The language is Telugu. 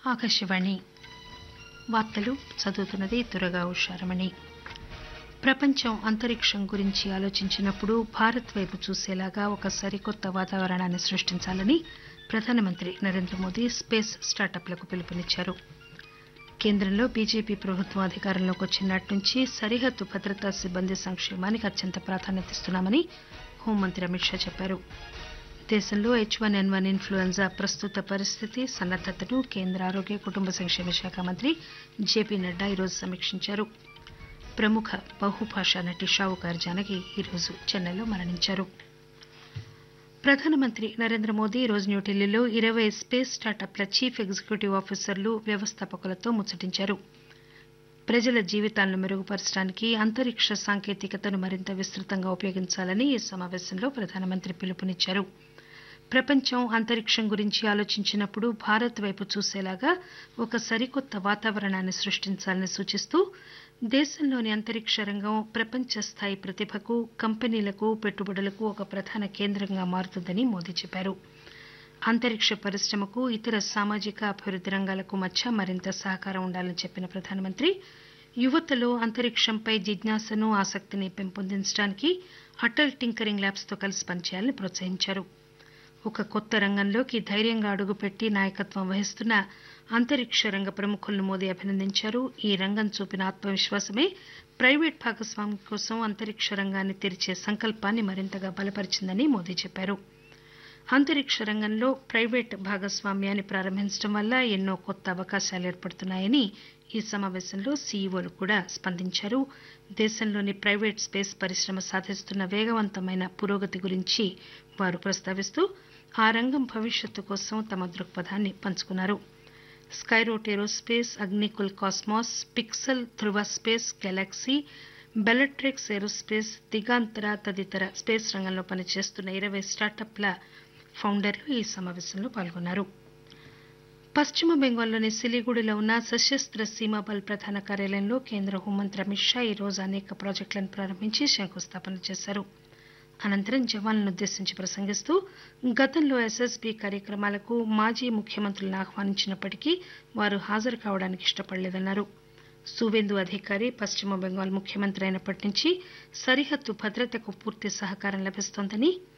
ఆకాశవాణి వార్తలు చదువుతున్నది దురగా ఉషారమణి ప్రపంచం అంతరిక్షం గురించి ఆలోచించినప్పుడు భారత్ వైపు చూసేలాగా ఒక సరికొత్త వాతావరణాన్ని సృష్టించాలని ప్రధానమంత్రి నరేంద్ర మోదీ స్పేస్ స్టార్టప్లకు పిలుపునిచ్చారు కేంద్రంలో బీజేపీ ప్రభుత్వం అధికారంలోకి వచ్చిన నాటి నుంచి సరిహద్దు భద్రతా సిబ్బంది సంక్షేమానికి అత్యంత ప్రాధాన్యతనిస్తున్నామని హోంమంత్రి అమిత్ షా చెప్పారు దేశంలో H one N one influenza ప్రస్తుత పరిస్థితి సన్నద్దతను కేంద్ర ఆరోగ్య కుటుంబ సంక్షేమ శాఖ మంత్రి జేపీ నడ్డా ఈరోజు సమీక్షించారు ప్రముఖ బహుభాషా నటి షావుకార్ జానకి ఈరోజు చెన్నైలో మరణించారు ప్రధానమంత్రి నరేంద్ర మోదీ ఈరోజు న్యూఢిల్లీలో ఇరవై స్పేస్ స్టార్టప్ల చీఫ్ ఎగ్జిక్యూటివ్ ఆఫీసర్లు వ్యవస్థాపకులతో ముచ్చటించారు ప్రజల జీవితాలను మెరుగుపరచడానికి అంతరిక్ష సాంకేతికతను మరింత విస్తృతంగా ఉపయోగించాలని ఈ సమావేశంలో ప్రధానమంత్రి పిలుపునిచ్చారు ప్రపంచం అంతరిక్షం గురించి ఆలోచించినప్పుడు భారత్ వైపు చూసేలాగా ఒక సరికొత్త వాతావరణాన్ని సృష్టించాలని సూచిస్తూ దేశంలోని అంతరిక్ష రంగం ప్రపంచ స్థాయి ప్రతిభకు కంపెనీలకు పెట్టుబడులకు ఒక ప్రధాన కేంద్రంగా మారుతుందని మోదీ చెప్పారు అంతరిక్ష పరిశ్రమకు ఇతర సామాజిక అభివృద్ది రంగాలకు మధ్య మరింత సహకారం ఉండాలని చెప్పిన ప్రధానమంత్రి యువతలో అంతరిక్షంపై జిజ్ఞాసను ఆసక్తిని పెంపొందించడానికి అటల్ టింకరింగ్ ల్యాబ్స్ తో కలిసి పనిచేయాలని ప్రోత్సహించారు ఒక కొత్త రంగంలోకి ధైర్యంగా అడుగుపెట్టి నాయకత్వం వహిస్తున్న అంతరిక్ష రంగ ప్రముఖులను మోదీ అభినందించారు ఈ రంగం చూపిన ఆత్మవిశ్వాసమే ప్రైవేట్ భాగస్వామ్యం కోసం అంతరిక్ష రంగాన్ని తెరిచే సంకల్పాన్ని మరింతగా బలపరిచిందని మోదీ చెప్పారు అంతరిక్ష రంగంలో ప్రైవేట్ భాగస్వామ్యాన్ని ప్రారంభించడం వల్ల ఎన్నో కొత్త అవకాశాలు ఏర్పడుతున్నాయని ఈ సమావేశంలో సీఈఓలు కూడా స్పందించారు దేశంలోని ప్రైవేట్ స్పేస్ పరిశ్రమ సాధిస్తున్న వేగవంతమైన పురోగతి గురించి వారు ప్రస్తావిస్తూ ఆ రంగం భవిష్యత్తు కోసం తమ దృక్పథాన్ని పంచుకున్నారు Skyroot aerospace Agnikul Cosmos Pixxel Dhruva space Galaxy Bellatrix aerospace Digantara తదితర స్పేస్ రంగంలో పనిచేస్తున్న ఇరవై స్టార్టప్ల ఫౌండర్లు ఈ సమావేశంలో పాల్గొన్నారు పశ్చిమ బెంగాల్లోని సిలిగుడిలో ఉన్న సశస్త్ర సీమాబల్ ప్రధాన కార్యాలయంలో కేంద్ర హోంమంత్రి అమిత్ షా ఈరోజు అనేక ప్రాజెక్టులను ప్రారంభించి శంకుస్థాపన చేశారు అనంతరం జవాన్లను ఉద్దేశించి ప్రసంగిస్తూ గతంలో ఎస్ఎస్బీ కార్యక్రమాలకు మాజీ ముఖ్యమంత్రులను ఆహ్వానించినప్పటికీ వారు హాజరు కావడానికి ఇష్టపడలేదన్నారు సువేందు అధికారి పశ్చిమ బెంగాల్ ముఖ్యమంత్రి అయినప్పటి నుంచి సరిహద్దు భద్రతకు పూర్తి సహకారం లభిస్తోందని